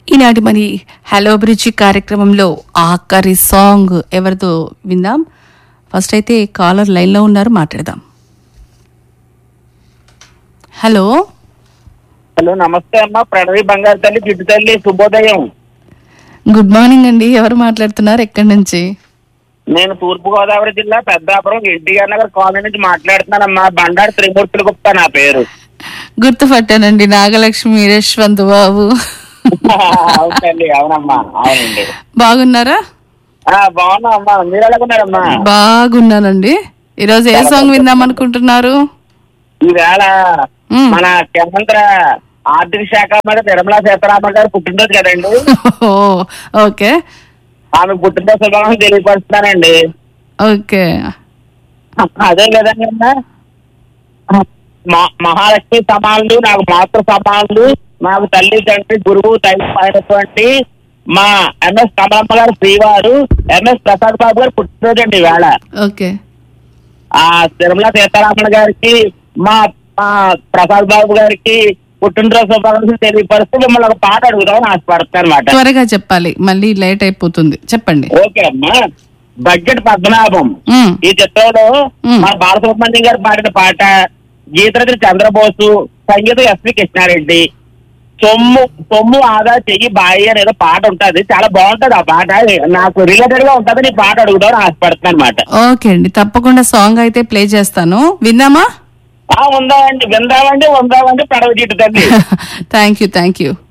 ఈనాటి మరి hello bridge కార్యక్రమంలో ఆఖరి సాంగ్ ఎవరితో విందాం ఫస్ట్ అయితే కాలర్ లైన్లో ఉన్నారు మాట్లాడదాం హలో హలో నమస్తే అమ్మా ప్రణవి బంగారు తల్లి జిడ్డు తల్లి శుభోదయం గుడ్ మార్నింగ్ అండి ఎవరు మాట్లాడుతున్నారు ఎక్కడి నుంచి నేను తూర్పు గోదావరి జిల్లా పెద్దాపురం ఎన్టీఆర్ నగర్ కాలనీ నుంచి మాట్లాడుతున్నానమ్మా బండారు త్రిమూర్తులు గుప్తా నా పేరు గుర్తుపట్టానండి నాగలక్ష్మి యశ్వంత్ బాబు అవునండి అవునమ్మా అవునండి బాగున్నారా ఆ, బాగున్నా అమ్మా మీరు ఎలాగున్నారమ్మా బాగున్నానండి ఈరోజు ఏ సాంగ్ విందాం అనుకుంటున్నారు ఈవేళ మ్. మన కేంద్ర ఆర్థిక శాఖ మీద నిర్మలా సీతారామన్ గారు పుట్టినరోజు కదండి ఓ ఓకే ఆమె పుట్టినరోజు శుభాకాంక్షలు తెలియపరుస్తున్నానండి ఓకే అదే విధంగా మ- మహాలక్ష్మి సమానులు నాకు మాతృ సమానులు నాకు తల్లి తండ్రి గురువు దైవం అయినటువంటి మా ఎంఎస్ కమలమ్మ గారు శ్రీవారు ఎంఎస్ ప్రసాద్ బాబు గారు పుట్టినరోజు అండి ఈవేళ ఓకే ఆ తిరుమల సీతారామన్ గారికి మా మా ప్రసాద్ బాబు గారికి పుట్టినరోజు శుభాకాంక్షలు తెలియపరుస్తూ మిమ్మల్ని ఒక పాట అడుగుదామని ఆశపడుతున్నాను అనమాట త్వరగా చెప్పాలి మళ్ళీ లేట్ అయిపోతుంది చెప్పండి ఓకే అమ్మా బడ్జెట్ పద్మనాభం మ్, ఈ చిత్రంలో మ్మ్. మన బాలసుబ్రహ్మణ్యం గారు పాడిన పాట గీతరత్న చంద్రబోసు సంగీతం ఎస్వి కృష్ణారెడ్డి సొమ్ము సొమ్ము ఆదా చెయ్యి బాయి అనేది పాట ఉంటది చాలా బాగుంటది ఆ పాట నాకు రిలేటెడ్ గా ఉంటది ఈ పాట అడుగుదామని ఆశపడుతున్నాను అనమాట ఓకే అండి తప్పకుండా సాంగ్ అయితే ప్లే చేస్తాను విందామా ఆ ఉందామండి విందామండి ఉందామండి పడవ జీటు తల్లి థ్యాంక్ యూ థ్యాంక్ యూ